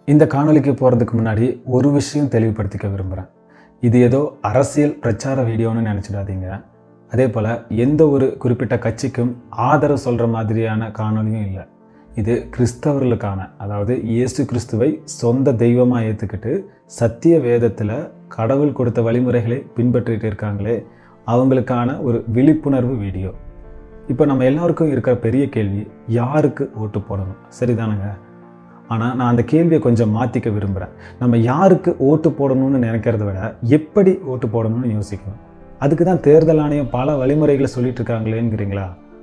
இந்த காணொளிக்கு போகிறதுக்கு முன்னாடி ஒரு விஷயம் தெளிவுபடுத்திக்க விரும்புகிறேன் இது ஏதோ அரசியல் பிரச்சார வீடியோன்னு நினச்சிடாதீங்க அதே போல் எந்த ஒரு குறிப்பிட்ட கட்சிக்கும் ஆதரவு சொல்கிற மாதிரியான காணொளியும் இல்லை இது கிறிஸ்தவர்களுக்கான அதாவது இயேசு கிறிஸ்துவை சொந்த தெய்வமாக ஏற்றுக்கிட்டு சத்திய வேதத்தில் கடவுள் கொடுத்த வழிமுறைகளை பின்பற்றிட்டு இருக்காங்களே அவங்களுக்கான ஒரு விழிப்புணர்வு வீடியோ இப்போ நம்ம எல்லாருக்கும் இருக்கிற பெரிய கேள்வி யாருக்கு ஓட்டு போடணும் சரிதானுங்க ஆனால் நான் அந்த கேள்வியை கொஞ்சம் மாற்றிக்க விரும்புகிறேன் நம்ம யாருக்கு ஓட்டு போடணும்னு நினைக்கிறத விட எப்படி ஓட்டு போடணும்னு யோசிக்கணும் அதுக்கு தான் தேர்தல் ஆணையம் பல வழிமுறைகளை சொல்லிட்டு இருக்காங்களேங்கிறீங்களா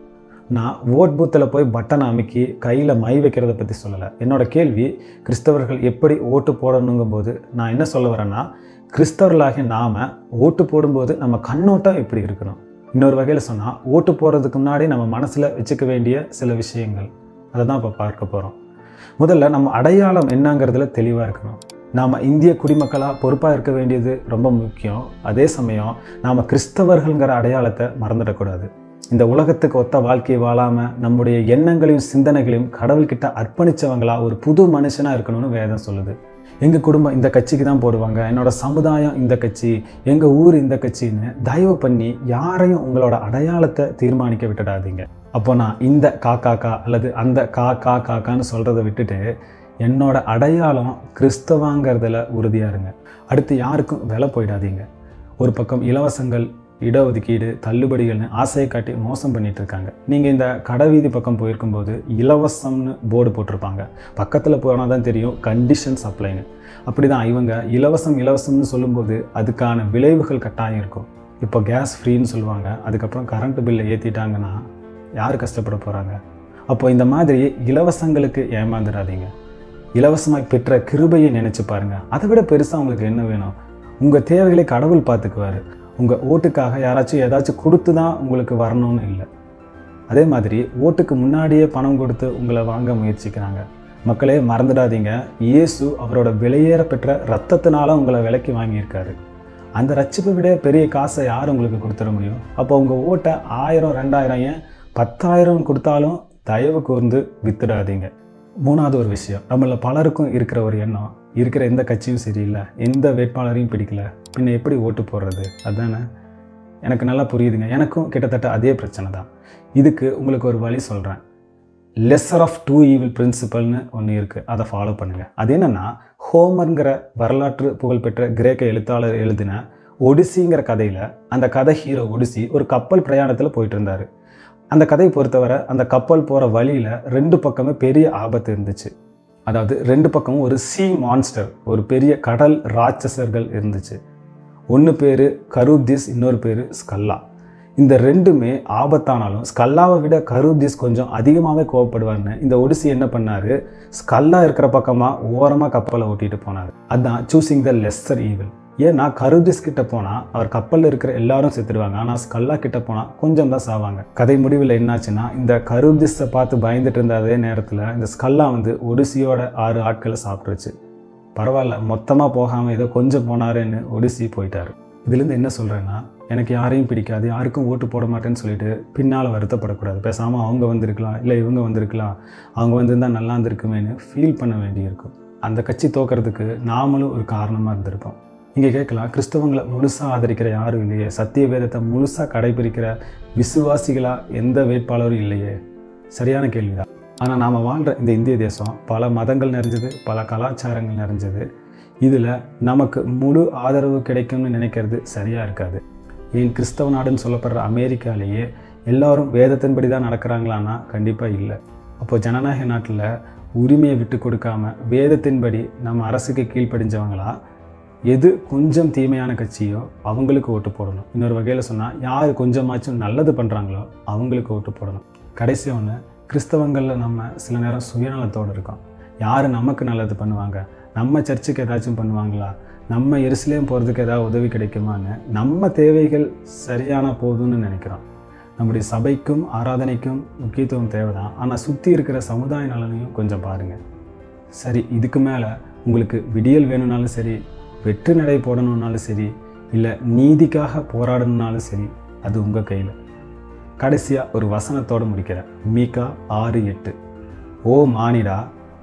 நான் ஓட் பூத்தில் போய் பட்டனை அமுக்கி கையில் மை வைக்கிறத பற்றி சொல்லலை என்னோட கேள்வி கிறிஸ்தவர்கள் எப்படி ஓட்டு போடணுங்கும்போது நான் என்ன சொல்ல வரேன்னா கிறிஸ்தவர்களாகிய நாம் ஓட்டு போடும்போது நம்ம கண்ணோட்டம் எப்படி இருக்கணும் இன்னொரு வகையில் சொன்னால் ஓட்டு போடுறதுக்கு முன்னாடி நம்ம மனசில் வச்சுக்க வேண்டிய சில விஷயங்கள் அதை தான் இப்போ பார்க்க போகிறோம் முதல்ல நம்ம அடையாளம் என்னங்கிறதுல தெளிவாக இருக்கணும் நாம் இந்திய குடிமக்களாக பொறுப்பாக இருக்க வேண்டியது ரொம்ப முக்கியம் அதே சமயம் நாம் கிறிஸ்தவர்கள்ங்கிற அடையாளத்தை மறந்துடக்கூடாது இந்த உலகத்துக்கு ஒத்த வாழ்க்கையை வாழாமல் நம்முடைய எண்ணங்களையும் சிந்தனைகளையும் கடவுள்கிட்ட அர்ப்பணித்தவங்களா ஒரு புது மனுஷனாக இருக்கணும்னு வேதம் சொல்லுது எங்கள் குடும்பம் இந்த கட்சிக்கு தான் போடுவாங்க என்னோட சமுதாயம் இந்த கட்சி எங்கள் ஊர் இந்த கட்சின்னு தயவு பண்ணி யாரையும் உங்களோட அடையாளத்தை தீர்மானிக்க விட்டுடாதீங்க அப்போ நான் இந்த கா காக்கா அல்லது அந்த கா கா காக்கான்னு சொல்கிறத விட்டுட்டு என்னோட அடையாளம் கிறிஸ்தவாங்கிறதுல உறுதியாக இருங்க அடுத்து யாருக்கும் விலை போயிடாதீங்க ஒரு பக்கம் இலவசங்கள் இடஒதுக்கீடு தள்ளுபடிகள்னு ஆசையை காட்டி மோசம் பண்ணிட்டு இருக்காங்க நீங்கள் இந்த கடைவீதி பக்கம் போயிருக்கும்போது இலவசம்னு போர்டு போட்டிருப்பாங்க பக்கத்தில் போனால் தான் தெரியும் கண்டிஷன் சப்ளைன்னு அப்படி தான் இவங்க இலவசம் இலவசம்னு சொல்லும்போது அதுக்கான விளைவுகள் கட்டாயம் இருக்கும் இப்போ கேஸ் ஃப்ரீன்னு சொல்லுவாங்க அதுக்கப்புறம் கரண்ட் பில்லை ஏற்றிட்டாங்கன்னா யார் கஷ்டப்பட போகிறாங்க அப்போ இந்த மாதிரி இலவசங்களுக்கு ஏமாந்துடாதீங்க இலவசமாக பெற்ற கிருபையை நினச்சி பாருங்கள் அதை விட பெருசாக உங்களுக்கு என்ன வேணும் உங்கள் தேவைகளை கடவுள் பார்த்துக்குவார் உங்கள் ஓட்டுக்காக யாராச்சும் ஏதாச்சும் கொடுத்து தான் உங்களுக்கு வரணும்னு இல்லை அதே மாதிரி ஓட்டுக்கு முன்னாடியே பணம் கொடுத்து உங்களை வாங்க முயற்சிக்கிறாங்க மக்களே மறந்துடாதீங்க இயேசு அவரோட விலையேற பெற்ற ரத்தத்தினால உங்களை விலைக்கு வாங்கியிருக்காரு அந்த ரட்சிப்பை விட பெரிய காசை யார் உங்களுக்கு கொடுத்துட முடியும் அப்போ உங்கள் ஓட்டை ஆயிரம் ரெண்டாயிரம் ஏன் பத்தாயிரம் கொடுத்தாலும் தயவு கூர்ந்து வித்துடாதீங்க மூணாவது ஒரு விஷயம் நம்மள பலருக்கும் இருக்கிற ஒரு எண்ணம் இருக்கிற எந்த கட்சியும் சரியில்லை எந்த வேட்பாளரையும் பிடிக்கல பின்ன எப்படி ஓட்டு போடுறது அதுதானே எனக்கு நல்லா புரியுதுங்க எனக்கும் கிட்டத்தட்ட அதே பிரச்சனை தான் இதுக்கு உங்களுக்கு ஒரு வழி சொல்கிறேன் லெஸ்ஸர் ஆஃப் டூ ஈவில் பிரின்சிபல்னு ஒன்று இருக்குது அதை ஃபாலோ பண்ணுங்கள் அது என்னென்னா ஹோமருங்கிற வரலாற்று புகழ்பெற்ற கிரேக்க எழுத்தாளர் எழுதின ஒடிசிங்கிற கதையில் அந்த கதை ஹீரோ ஒடிசி ஒரு கப்பல் பிரயாணத்தில் போயிட்டு இருந்தார் அந்த கதையை பொறுத்தவரை அந்த கப்பல் போகிற வழியில் ரெண்டு பக்கமே பெரிய ஆபத்து இருந்துச்சு அதாவது ரெண்டு பக்கமும் ஒரு சி மான்ஸ்டர் ஒரு பெரிய கடல் ராட்சசர்கள் இருந்துச்சு ஒன்று பேர் கரூப்திஸ் இன்னொரு பேர் ஸ்கல்லா இந்த ரெண்டுமே ஆபத்தானாலும் ஸ்கல்லாவை விட கரூப்திஸ் கொஞ்சம் அதிகமாகவே கோவப்படுவார்னு இந்த ஒடிசி என்ன பண்ணார் ஸ்கல்லா இருக்கிற பக்கமாக ஓரமாக கப்பலை ஓட்டிகிட்டு போனார் அதுதான் சூஸிங் த லெஸ்ஸர் ஈவில் ஏன்னா கருதிஸ் கிட்ட போனால் அவர் கப்பலில் இருக்கிற எல்லாரும் செத்துடுவாங்க ஆனால் ஸ்கல்லா கிட்ட போனால் கொஞ்சம் தான் சாவாங்க கதை முடிவில் என்னாச்சுன்னா இந்த கருதிஸை பார்த்து பயந்துட்டு இருந்த அதே நேரத்தில் இந்த ஸ்கல்லா வந்து ஒடிசியோட ஆறு ஆட்களை சாப்பிட்ருச்சு பரவாயில்ல மொத்தமாக போகாமல் ஏதோ கொஞ்சம் போனாருன்னு ஒடிசி போயிட்டார் இதுலேருந்து என்ன சொல்கிறேன்னா எனக்கு யாரையும் பிடிக்காது யாருக்கும் ஓட்டு போட மாட்டேன்னு சொல்லிட்டு பின்னால் வருத்தப்படக்கூடாது பேசாமல் அவங்க வந்திருக்கலாம் இல்லை இவங்க வந்திருக்கலாம் அவங்க வந்திருந்தால் நல்லா இருந்திருக்குமேனு ஃபீல் பண்ண வேண்டியிருக்கும் அந்த கட்சி தோக்கிறதுக்கு நாமளும் ஒரு காரணமாக இருந்திருப்போம் இங்கே கேட்கலாம் கிறிஸ்தவங்களை முழுசாக ஆதரிக்கிற யாரும் இல்லையே சத்திய வேதத்தை முழுசாக கடைபிடிக்கிற விசுவாசிகளாக எந்த வேட்பாளரும் இல்லையே சரியான கேள்விதான் ஆனால் நாம் வாழ்கிற இந்த இந்திய தேசம் பல மதங்கள் நிறைஞ்சது பல கலாச்சாரங்கள் நிறைஞ்சது இதில் நமக்கு முழு ஆதரவு கிடைக்கும்னு நினைக்கிறது சரியாக இருக்காது ஏன் கிறிஸ்தவ நாடுன்னு சொல்லப்படுற அமெரிக்காலேயே எல்லாரும் வேதத்தின்படி தான் நடக்கிறாங்களான்னா கண்டிப்பாக இல்லை அப்போ ஜனநாயக நாட்டில் உரிமையை விட்டு கொடுக்காம வேதத்தின்படி நம்ம அரசுக்கு கீழ்ப்படிஞ்சவங்களா எது கொஞ்சம் தீமையான கட்சியோ அவங்களுக்கு ஓட்டு போடணும் இன்னொரு வகையில் சொன்னால் யார் கொஞ்சமாச்சும் நல்லது பண்ணுறாங்களோ அவங்களுக்கு ஓட்டு போடணும் கடைசி ஒன்று கிறிஸ்தவங்களில் நம்ம சில நேரம் சுயநலத்தோடு இருக்கோம் யார் நமக்கு நல்லது பண்ணுவாங்க நம்ம சர்ச்சுக்கு ஏதாச்சும் பண்ணுவாங்களா நம்ம எருசலேம் போகிறதுக்கு ஏதாவது உதவி கிடைக்குமான்னு நம்ம தேவைகள் சரியான போதும்னு நினைக்கிறோம் நம்முடைய சபைக்கும் ஆராதனைக்கும் முக்கியத்துவம் தேவை தான் ஆனால் சுற்றி இருக்கிற சமுதாய நலனையும் கொஞ்சம் பாருங்கள் சரி இதுக்கு மேலே உங்களுக்கு விடியல் வேணும்னாலும் சரி வெற்றி நடை போடணுன்னாலும் சரி இல்லை நீதிக்காக போராடணுன்னாலும் சரி அது உங்கள் கையில் கடைசியாக ஒரு வசனத்தோடு முடிக்கிறேன் மீகா ஆறு எட்டு ஓ மானிடா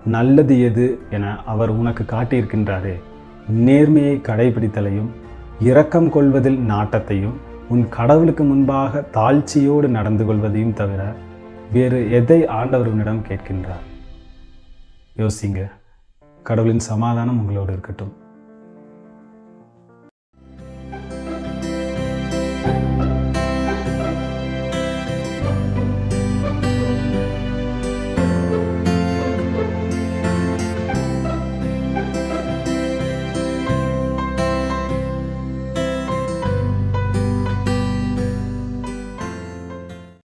நல்லது எது என அவர் உனக்கு காட்டியிருக்கின்றாரே நேர்மையை கடைபிடித்தலையும் இரக்கம் கொள்வதில் நாட்டத்தையும் உன் கடவுளுக்கு முன்பாக தாழ்ச்சியோடு நடந்து கொள்வதையும் தவிர வேறு எதை ஆண்டவர் உன்னிடம் கேட்கின்றார் யோசிங்க கடவுளின் சமாதானம் உங்களோடு இருக்கட்டும்